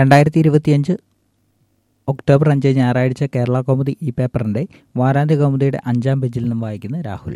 രണ്ടായിരത്തി ഇരുപത്തിയഞ്ച് ഒക്ടോബർ അഞ്ച് ഞായറാഴ്ച കേരള കൗമുദി ഈ പേപ്പറിൻ്റെ വാരാന്ത്യ കൗമുദിയുടെ അഞ്ചാം പേജിൽ നിന്നും വായിക്കുന്ന രാഹുൽ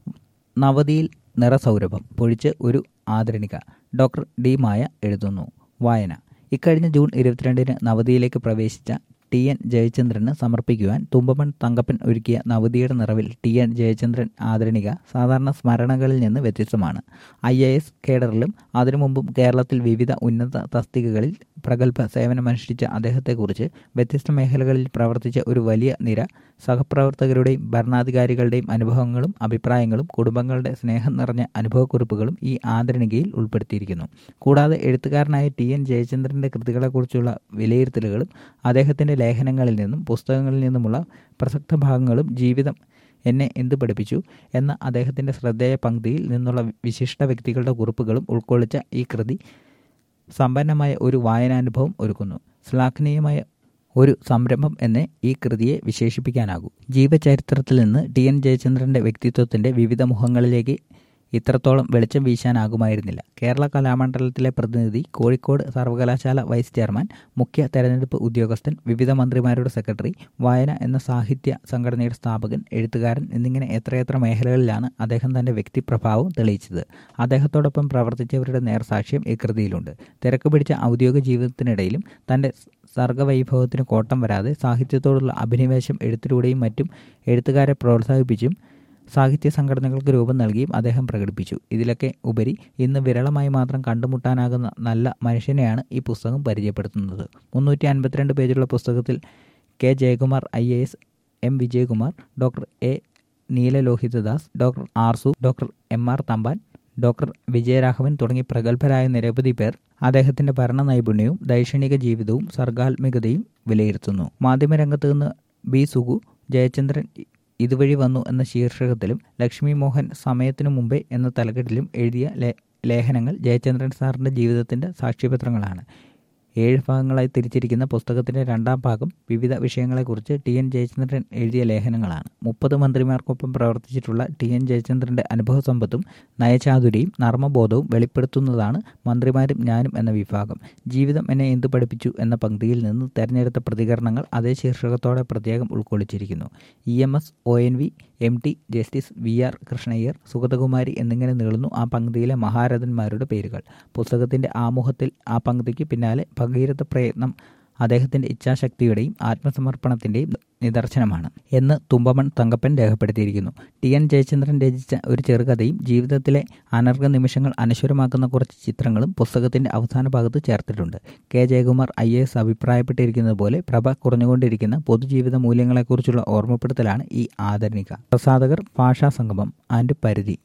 നവതിയിൽ നിറസൗരഭം പൊഴിച്ച് ഒരു ആദരണിക ഡോക്ടർ ഡി മായ എഴുതുന്നു വായന ഇക്കഴിഞ്ഞ ജൂൺ ഇരുപത്തിരണ്ടിന് നവതിയിലേക്ക് പ്രവേശിച്ച ടി എൻ ജയചന്ദ്രന് സമർപ്പിക്കുവാൻ തുമ്പമൺ തങ്കപ്പൻ ഒരുക്കിയ നവതിയുടെ നിറവിൽ ടി എൻ ജയചന്ദ്രൻ ആദരണിക സാധാരണ സ്മരണകളിൽ നിന്ന് വ്യത്യസ്തമാണ് ഐ എ എസ് കേഡറിലും അതിനു മുമ്പും കേരളത്തിൽ വിവിധ ഉന്നത തസ്തികകളിൽ പ്രഗത്ഭ സേവനമനുഷ്ഠിച്ച അദ്ദേഹത്തെക്കുറിച്ച് വ്യത്യസ്ത മേഖലകളിൽ പ്രവർത്തിച്ച ഒരു വലിയ നിര സഹപ്രവർത്തകരുടെയും ഭരണാധികാരികളുടെയും അനുഭവങ്ങളും അഭിപ്രായങ്ങളും കുടുംബങ്ങളുടെ സ്നേഹം നിറഞ്ഞ അനുഭവക്കുറിപ്പുകളും ഈ ആദരണികയിൽ ഉൾപ്പെടുത്തിയിരിക്കുന്നു കൂടാതെ എഴുത്തുകാരനായ ടി എൻ ജയചന്ദ്രൻ്റെ കൃതികളെക്കുറിച്ചുള്ള വിലയിരുത്തലുകളും അദ്ദേഹത്തിൻ്റെ ലേഖനങ്ങളിൽ നിന്നും പുസ്തകങ്ങളിൽ നിന്നുമുള്ള പ്രസക്ത ഭാഗങ്ങളും ജീവിതം എന്നെ എന്ത് പഠിപ്പിച്ചു എന്ന അദ്ദേഹത്തിൻ്റെ ശ്രദ്ധേയ പങ്ക്തിയിൽ നിന്നുള്ള വിശിഷ്ട വ്യക്തികളുടെ കുറിപ്പുകളും ഉൾക്കൊള്ളിച്ച ഈ കൃതി സമ്പന്നമായ ഒരു വായനാനുഭവം ഒരുക്കുന്നു ശ്ലാഘനീയമായ ഒരു സംരംഭം എന്നേ ഈ കൃതിയെ വിശേഷിപ്പിക്കാനാകൂ ജീവചരിത്രത്തിൽ നിന്ന് ടി എൻ ജയചന്ദ്രൻ്റെ വ്യക്തിത്വത്തിൻ്റെ വിവിധ മുഖങ്ങളിലേക്ക് ഇത്രത്തോളം വെളിച്ചം വീശാനാകുമായിരുന്നില്ല കേരള കലാമണ്ഡലത്തിലെ പ്രതിനിധി കോഴിക്കോട് സർവകലാശാല വൈസ് ചെയർമാൻ മുഖ്യ തെരഞ്ഞെടുപ്പ് ഉദ്യോഗസ്ഥൻ വിവിധ മന്ത്രിമാരുടെ സെക്രട്ടറി വായന എന്ന സാഹിത്യ സംഘടനയുടെ സ്ഥാപകൻ എഴുത്തുകാരൻ എന്നിങ്ങനെ എത്രയെത്ര മേഖലകളിലാണ് അദ്ദേഹം തൻ്റെ വ്യക്തിപ്രഭാവം തെളിയിച്ചത് അദ്ദേഹത്തോടൊപ്പം പ്രവർത്തിച്ചവരുടെ നേർസാക്ഷ്യം ഈ കൃതിയിലുണ്ട് തിരക്ക് പിടിച്ച ഔദ്യോഗിക ജീവിതത്തിനിടയിലും തൻ്റെ സർഗവൈഭവത്തിന് കോട്ടം വരാതെ സാഹിത്യത്തോടുള്ള അഭിനിവേശം എഴുത്തിലൂടെയും മറ്റും എഴുത്തുകാരെ പ്രോത്സാഹിപ്പിച്ചും സാഹിത്യ സംഘടനകൾക്ക് രൂപം നൽകിയും അദ്ദേഹം പ്രകടിപ്പിച്ചു ഇതിലൊക്കെ ഉപരി ഇന്ന് വിരളമായി മാത്രം കണ്ടുമുട്ടാനാകുന്ന നല്ല മനുഷ്യനെയാണ് ഈ പുസ്തകം പരിചയപ്പെടുത്തുന്നത് മുന്നൂറ്റി അൻപത്തിരണ്ട് പേജുള്ള പുസ്തകത്തിൽ K Jayakumar I A S M Vijayakumar doctor A Neelalohithadas doctor Arsu doctor M R Thampan doctor Vijayaraghavan തുടങ്ങി പ്രഗത്ഭരായ നിരവധി പേർ അദ്ദേഹത്തിന്റെ ഭരണ നൈപുണ്യവും ദൈക്ഷണിക ജീവിതവും സർഗാത്മികതയും വിലയിരുത്തുന്നു മാധ്യമരംഗത്ത് നിന്ന് ബി സുഗു ജയചന്ദ്രൻ ഇതുവഴി വന്നു എന്ന ശീർഷകത്തിലും ലക്ഷ്മി മോഹൻ സമയത്തിനു മുമ്പേ എന്ന തലക്കെട്ടിലും എഴുതിയ ലേഖനങ്ങൾ ജയചന്ദ്രൻ സാറിൻ്റെ ജീവിതത്തിൻ്റെ സാക്ഷ്യപത്രങ്ങളാണ് ഏഴ് ഭാഗങ്ങളായി തിരിച്ചിരിക്കുന്ന പുസ്തകത്തിൻ്റെ രണ്ടാം ഭാഗം വിവിധ വിഷയങ്ങളെക്കുറിച്ച് ടി എൻ ജയചന്ദ്രൻ എഴുതിയ ലേഖനങ്ങളാണ് മുപ്പത് മന്ത്രിമാർക്കൊപ്പം പ്രവർത്തിച്ചിട്ടുള്ള ടി എൻ ജയചന്ദ്രൻ്റെ അനുഭവ സമ്പത്തും നയചാതുരിയും നർമ്മബോധവും വെളിപ്പെടുത്തുന്നതാണ് മന്ത്രിമാരും ഞാനും എന്ന വിഭാഗം ജീവിതം എന്നെ എന്ത് പഠിപ്പിച്ചു എന്ന പങ്ക്തിയിൽ നിന്ന് തെരഞ്ഞെടുത്ത പ്രതികരണങ്ങൾ അതേ ശീർഷകത്തോടെ പ്രത്യേകം ഉൾക്കൊള്ളിച്ചിരിക്കുന്നു E M S O N V M T justice V R Krishnaiyer Sugathakumari എന്നിങ്ങനെ നീളുന്നു ആ പങ്ക്തിയിലെ മഹാരഥന്മാരുടെ പേരുകൾ പുസ്തകത്തിൻ്റെ ആമുഖത്തിൽ ആ പങ്ക്തിക്ക് പിന്നാലെ ഭഗീരഥ പ്രയത്നം അദ്ദേഹത്തിൻ്റെ ഇച്ഛാശക്തിയുടെയും ആത്മസമർപ്പണത്തിൻ്റെയും നിദർശനമാണ് എന്ന് തുമ്പമൺ തങ്കപ്പൻ രേഖപ്പെടുത്തിയിരിക്കുന്നു ടി എൻ ജയചന്ദ്രൻ രചിച്ച ഒരു ചെറുകഥയും ജീവിതത്തിലെ അനർഘ നിമിഷങ്ങൾ അനശ്വരമാക്കുന്ന കുറച്ച് ചിത്രങ്ങളും പുസ്തകത്തിൻ്റെ അവസാന ഭാഗത്ത് ചേർത്തിട്ടുണ്ട് K Jayakumar I A S അഭിപ്രായപ്പെട്ടിരിക്കുന്നത് പോലെ പ്രഭ കുറഞ്ഞുകൊണ്ടിരിക്കുന്ന പൊതുജീവിത മൂല്യങ്ങളെക്കുറിച്ചുള്ള ഓർമ്മപ്പെടുത്തലാണ് ഈ ആദരണിക പ്രസാധകർ ഭാഷാ സംഗമം ആൻഡ് പരിധി